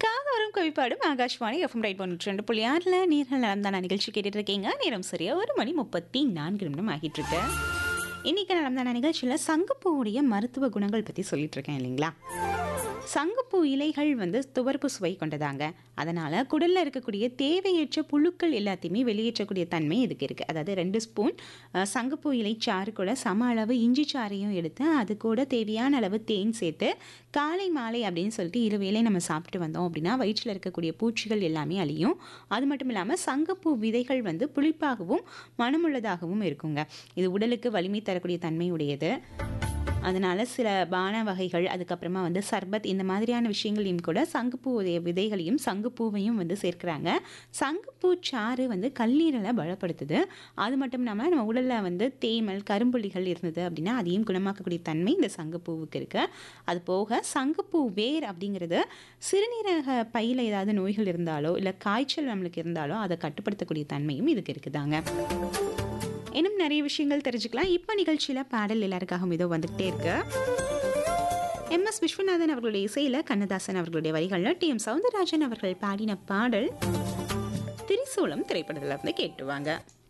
காதோறும் கவிப்பாடும் ஆகாஷ்வாணி எஃப்எம் ரைட் ஒன்று ரெண்டு புள்ளி ஆறில் நேர்கள் நலம் நிகழ்ச்சி கேட்டுட்டு இருக்கீங்க நேரம் சரியா ஒரு மணி முப்பத்தி நான்கு நிமிடம் ஆகிட்டு இருக்கு இன்னைக்கு நலம் நிகழ்ச்சியில் சங்குப்பூவுடைய மருத்துவ குணங்கள் பற்றி சொல்லிட்டு இருக்கேன் இல்லைங்களா சங்குப்பூ இலைகள் வந்து துவர்ப்பு சுவை கொண்டதாங்க அதனால் குடலில் இருக்கக்கூடிய தேவையற்ற புழுக்கள் எல்லாத்தையுமே வெளியேற்றக்கூடிய தன்மை இதுக்கு இருக்குது அதாவது ரெண்டு ஸ்பூன் அஹ், சங்குப்பூ இலை சாறு கூட சம அளவு இஞ்சி சாறையும் எடுத்து அது கூட தேவையான அளவு தேன் சேர்த்து காலை மாலை அப்படின்னு சொல்லிட்டு இரு வேளை நம்ம சாப்பிட்டு வந்தோம் அப்படின்னா வயிற்றில் இருக்கக்கூடிய பூச்சிகள் எல்லாமே அழியும் அது மட்டும் இல்லாமல் சங்குப்பூ விதைகள் வந்து புளிப்பாகவும் மனமுள்ளதாகவும் இருக்குங்க இது உடலுக்கு வலிமை தரக்கூடிய தன்மை உடையது அதனால சில பான வகைகள் அதுக்கப்புறமா வந்து சர்பத் இந்த மாதிரியான விஷயங்களையும் கூட சங்குப்பூவுடைய விதைகளையும் சங்குப்பூவையும் வந்து சேர்க்குறாங்க சங்குப்பூ சாறு வந்து கல்லீரலை பலப்படுத்துது அது மட்டும் இல்லாமல் நம்ம உடலில் வந்து தேமல் கரும்புள்ளிகள் இருந்தது அப்படின்னா அதையும் குணமாக்கக்கூடிய தன்மை இந்த சங்குப்பூவுக்கு இருக்கு அது போக சங்குப்பூ வேர் அப்படிங்கிறது சிறுநீரக பையில் ஏதாவது நோய்கள் இருந்தாலோ இல்லை காய்ச்சல் நம்மளுக்கு இருந்தாலோ அதை கட்டுப்படுத்தக்கூடிய தன்மையும் இதுக்கு இருக்குதாங்க இன்னும் நிறைய விஷயங்கள் தெரிஞ்சுக்கலாம் இப்போ நிகழ்ச்சியில் பாடல் எல்லாருக்காகவும் இதோ வந்துகிட்டே இருக்கு எம் எஸ் விஸ்வநாதன் அவர்களுடைய இசையில் கண்ணதாசன் அவர்களுடைய வரிகளில் டி எம் சவுந்தரராஜன் அவர்கள் பாடின பாடல் திரிசூலம் திரைப்படத்தில் இருந்து கேட்டுவாங்க